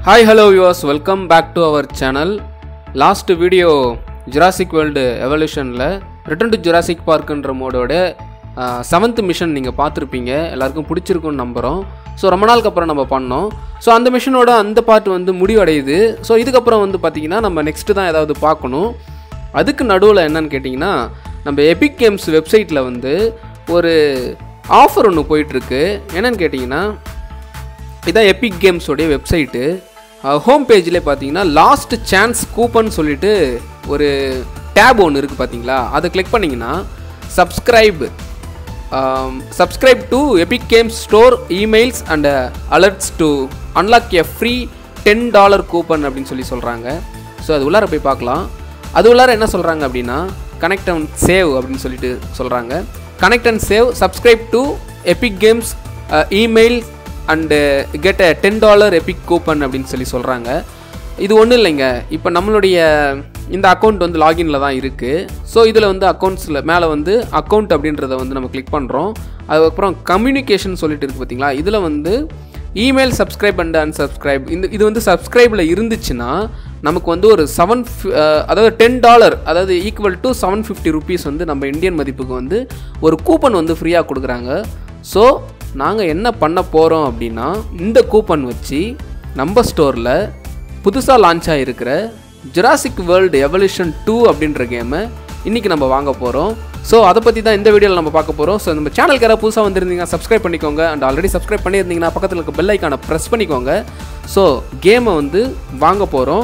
hi hello yours welcome back to our channel last video Jurassic World எவல்யூஷனில் return to Jurassic பார்க்குன்ற மோடோட seventh mission நீங்கள் பார்த்துருப்பீங்க எல்லாருக்கும் பிடிச்சிருக்குன்னு நம்புகிறோம் ஸோ ரொம்ப நாளுக்கு அப்புறம் நம்ம பண்ணோம் ஸோ அந்த மிஷனோட அந்த பார்ட் வந்து முடிவடையுது ஸோ இதுக்கப்புறம் வந்து பார்த்திங்கன்னா நம்ம நெக்ஸ்ட்டு தான் ஏதாவது பார்க்கணும் அதுக்கு நடுவில் என்னன்னு கேட்டிங்கன்னா நம்ம எபிக் கேம்ஸ் வெப்சைட்டில் வந்து ஒரு ஆஃபர் ஒன்று போயிட்டுருக்கு என்னன்னு கேட்டிங்கன்னா இதான் எபிக் கேம்ஸோடைய வெப்சைட்டு ஹோம் பேஜில் பார்த்தீங்கன்னா லாஸ்ட் சான்ஸ் கூப்பன் சொல்லிட்டு ஒரு டேப் ஒன்று இருக்குது பார்த்தீங்களா அதை கிளிக் பண்ணிங்கன்னா subscribe subscribe to Epic Games Store emails and alerts to unlock a free ten dollar coupon அப்படின்னு சொல்லி சொல்கிறாங்க ஸோ அது உள்ளார போய் பார்க்கலாம் அது உள்ளார என்ன சொல்கிறாங்க அப்படின்னா கனெக்ட் அண்ட் சேவ் அப்படின்னு சொல்லிட்டு சொல்கிறாங்க connect and save subscribe to Epic Games email and get a ten dollar Epic coupon அப்படின்னு சொல்லி சொல்கிறாங்க இது ஒன்றும் இல்லைங்க இப்போ நம்மளுடைய இந்த அக்கௌண்ட் வந்து லாகின்ல தான் இருக்குது ஸோ இதில் வந்து அக்கௌண்ட்ஸில் மேலே வந்து அக்கௌண்ட் அப்படின்றத வந்து நம்ம கிளிக் பண்ணுறோம் அதுக்கப்புறம் கம்யூனிகேஷன் சொல்லிட்டு இருக்குது பார்த்தீங்களா இதில் வந்து இமெயில் சப்ஸ்கிரைப் அண்ட் அன்சப்ஸ்கிரைப் இந்த இது வந்து சப்ஸ்கிரைபில் இருந்துச்சுன்னா நமக்கு வந்து ஒரு செவன் அதாவது டென் டாலர் அதாவது equal to seven fifty rupees வந்து நம்ம இந்தியன் மதிப்புக்கு வந்து ஒரு கூப்பன் வந்து ஃப்ரீயாக கொடுக்குறாங்க ஸோ நாங்கள் என்ன பண்ண போகிறோம் அப்படின்னா இந்த கூப்பன் வச்சு நம்ம ஸ்டோரில் புதுசாக லான்ச் ஆகிருக்கிற ஜுராசிக் வேர்ல்டு எவல்யூஷன் டூ அப்படின்ற கேமை இன்றைக்கி நம்ம வாங்க போகிறோம் ஸோ அதை பற்றி தான் இந்த வீடியோவில் நம்ம பார்க்க போகிறோம் ஸோ நம்ம சேனலுக்கு யாராவது புதுசாக வந்திருந்தீங்கன்னா சப்ஸ்கிரைப் பண்ணிக்கோங்க அண்ட் ஆல்ரெடி சப்ஸ்கிரைப் பண்ணியிருந்தீங்கன்னா பக்கத்தில் இருக்க பெல் ஐக்கானை ப்ரெஸ் பண்ணிக்கோங்க ஸோ கேமை வந்து வாங்க போகிறோம்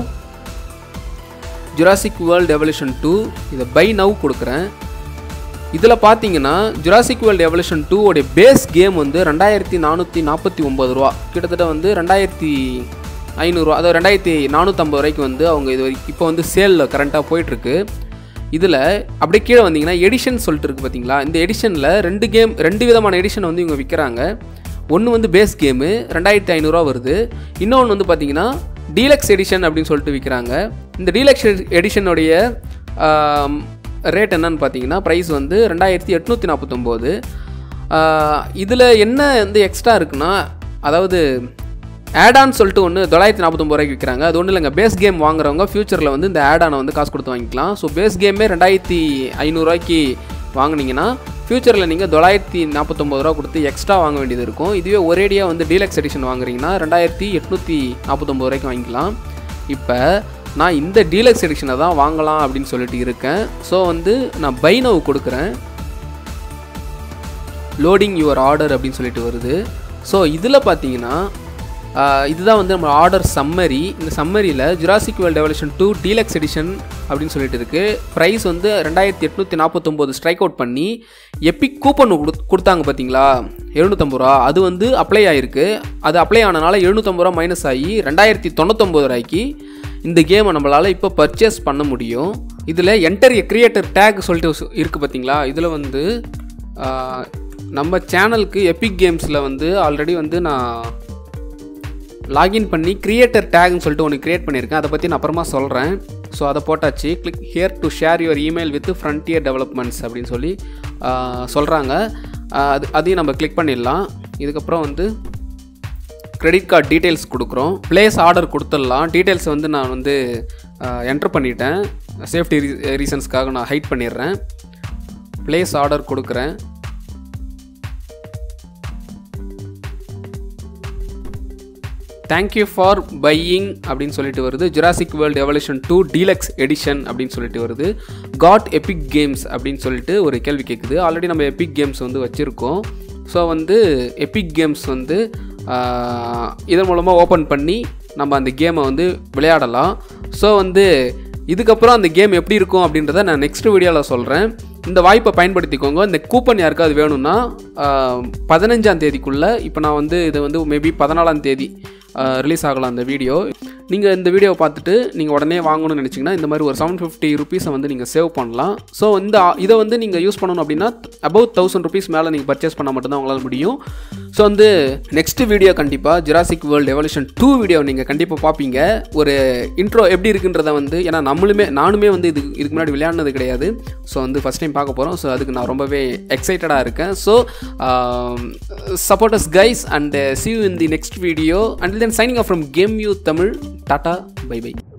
ஜுராசிக் வேர்ல்டு எவல்யூஷன் டூ இதை பை நவ் கொடுக்குறேன் இதில் பார்த்தீங்கன்னா ஜுராசிக் வேர்ல்டு எவல்யூஷன் டூ உடைய பேஸ் கேம் வந்து ரெண்டாயிரத்தி நானூற்றி நாற்பத்தி ஒம்பது ரூபா கிட்டத்தட்ட வந்து ரெண்டாயிரத்தி ஐநூறுரூவா அதாவது ரெண்டாயிரத்தி நானூற்றம்பது ரூபாய்க்கு வந்து அவங்க இது வரைக்கும் இப்போ வந்து சேலில் கரண்ட்டாக போயிட்டுருக்கு இதில் அப்படியே கீழே வந்தீங்கன்னா எடிஷன் சொல்லிட்டு இருக்குது பார்த்தீங்களா இந்த எடிஷனில் ரெண்டு கேம் ரெண்டு விதமான எடிஷன் வந்து இவங்க விற்கிறாங்க ஒன்று வந்து பேஸ் கேமு ரெண்டாயிரத்தி ஐநூறுரூவா வருது இன்னொன்று வந்து பார்த்தீங்கன்னா டீலக்ஸ் எடிஷன் அப்படின்னு சொல்லிட்டு விற்கிறாங்க இந்த டீலக்ஸ் எடிஷனுடைய ரேட் என்னன்னு பார்த்தீங்கன்னா ப்ரைஸ் வந்து ரெண்டாயிரத்தி எட்நூற்றி நாற்பத்தொம்போது இதில் என்ன வந்து எக்ஸ்ட்ரா இருக்குன்னா அதாவது ஆடான்னு சொல்லிட்டு ஒன்று தொள்ளாயிரத்தி நாற்பத்தொம்பது ரூபாய்க்கு விற்கிறாங்க அது ஒன்றும் இல்லைங்க பேஸ் கேம் வாங்குறவங்க ஃபியூச்சரில் வந்து இந்த ஆடானை வந்து காசு கொடுத்து வாங்கிக்கலாம் ஸோ பேஸ் கேமே ரெண்டாயிரத்தி ஐநூறுரூவாய்க்கு வாங்கினீங்கன்னா ஃபியூச்சரில் நீங்கள் தொள்ளாயிரத்தி நாற்பத்தொம்பது ரூபா கொடுத்து எக்ஸ்ட்ரா வாங்க வேண்டியது இருக்கும் இதுவே ஒரேடியாக வந்து டீலக்ஸ் எடிஷன் வாங்குறீங்கன்னா ரெண்டாயிரத்தி எட்நூற்றி நாற்பத்தொம்பது ரூபாய்க்கு வாங்கிக்கலாம் இப்போ நான் இந்த டீலக்ஸ் எடிஷனை தான் வாங்கலாம் அப்படின்னு சொல்லிட்டு இருக்கேன் ஸோ வந்து நான் பைனவ் கொடுக்குறேன் லோடிங் யுவர் ஆர்டர் அப்படின்னு சொல்லிட்டு வருது ஸோ இதில் பார்த்தீங்கன்னா இதுதான் வந்து நம்ம ஆர்டர் சம்மரி இந்த சம்மரியில் Jurassic World Evolution two deluxe edition அப்படின்னு சொல்லிட்டு இருக்குது ப்ரைஸ் வந்து ரெண்டாயிரத்தி எட்நூற்றி நாற்பத்தொம்போது ஸ்ட்ரைக் அவுட் பண்ணி எப்பிக் கூப்பன் கொடுத்தாங்க பார்த்தீங்களா எழுநூற்றம்பது ரூபா அது வந்து அப்ளை ஆகிருக்கு அது அப்ளை ஆனனால எழுநூற்றம்பது ரூபா மைனஸ் ஆகி ரெண்டாயிரத்தி தொண்ணூத்தொம்பது ரூபாய்க்கு இந்த கேமை நம்மளால் இப்போ பர்ச்சேஸ் பண்ண முடியும் இதில் என்டர் எ கிரியேட்டர் டேக் சொல்லிட்டு இருக்குது பார்த்தீங்களா இதில் வந்து நம்ம சேனலுக்கு எபிக் கேம்ஸில் வந்து ஆல்ரெடி வந்து நான் லாகின் பண்ணி கிரியேட்டர் டேக்னு சொல்லிட்டு ஒன்று க்ரியேட் பண்ணியிருக்கேன் அதை பற்றி நான் அப்புறமா சொல்கிறேன் ஸோ அதை போட்டாச்சு click here to share your email with Frontier Developments அப்படின்னு சொல்லி சொல்கிறாங்க அது அதையும் நம்ம கிளிக் பண்ணிடலாம் இதுக்கப்புறம் வந்து கிரெடிட் கார்டு டீட்டெயில்ஸ் கொடுக்குறோம் ப்ளேஸ் ஆர்டர் கொடுத்துடலாம் டீட்டெயில்ஸ் வந்து நான் வந்து என்ட்ரு பண்ணிட்டேன் சேஃப்டி ரீசன்ஸ்க்காக நான் ஹைட் பண்ணிடுறேன் ப்ளேஸ் ஆர்டர் கொடுக்குறேன் தேங்க்யூ ஃபார் பையிங் அப்படின்னு சொல்லிட்டு வருது Jurassic World Evolution two deluxe edition அப்படின்னு சொல்லிட்டு வருது காட் எபிக் கேம்ஸ் அப்படின்னு சொல்லிட்டு ஒரு கேள்வி கேட்குது ஆல்ரெடி நம்ம எபிக் கேம்ஸ் வந்து வச்சுருக்கோம் ஸோ வந்து எபிக் கேம்ஸ் வந்து இதன் மூலமாக ஓப்பன் பண்ணி நம்ம அந்த கேமை வந்து விளையாடலாம் ஸோ வந்து இதுக்கப்புறம் அந்த கேம் எப்படி இருக்கும் அப்படின்றத நான் நெக்ஸ்ட் வீடியோவில் சொல்கிறேன் இந்த வாய்ப்பை பயன்படுத்திக்கோங்க இந்த கூப்பன் யாருக்காவது வேணும்னா பதினஞ்சாம் தேதிக்குள்ளே இப்போ நான் வந்து இது வந்து மேபி பதினாலாம் தேதி ரிலீஸ் ஆகலாம் அந்த வீடியோ நீங்கள் இந்த வீடியோவை பார்த்துட்டு நீங்கள் உடனே வாங்கணும்னு நினச்சிங்கன்னா இந்த மாதிரி ஒரு செவன் ஃபிஃப்டி ருபீஸை வந்து நீங்கள் சேவ் பண்ணலாம் ஸோ இந்த இதை வந்து நீங்கள் யூஸ் பண்ணணும் அப்படின்னா அபவ் தௌசண்ட் ருபீஸ் மேலே நீங்கள் பர்ச்சேஸ் பண்ணால் மட்டும்தான் உங்களால் முடியும் ஸோ வந்து நெக்ஸ்ட் வீடியோ கண்டிப்பாக Jurassic World Evolution two video நீங்கள் கண்டிப்பாக பார்ப்பீங்க ஒரு இன்ட்ரோ எப்படி இருக்குன்றத வந்து ஏன்னா நம்மளுமே நானுமே வந்து இது இதுக்கு முன்னாடி விளையாடினது கிடையாது ஸோ வந்து ஃபஸ்ட் டைம் பார்க்க போகிறோம் ஸோ அதுக்கு நான் ரொம்பவே எக்ஸைட்டடாக இருக்கேன் so support us guys and see you in the next video until then signing off from game you Tamil tata bye by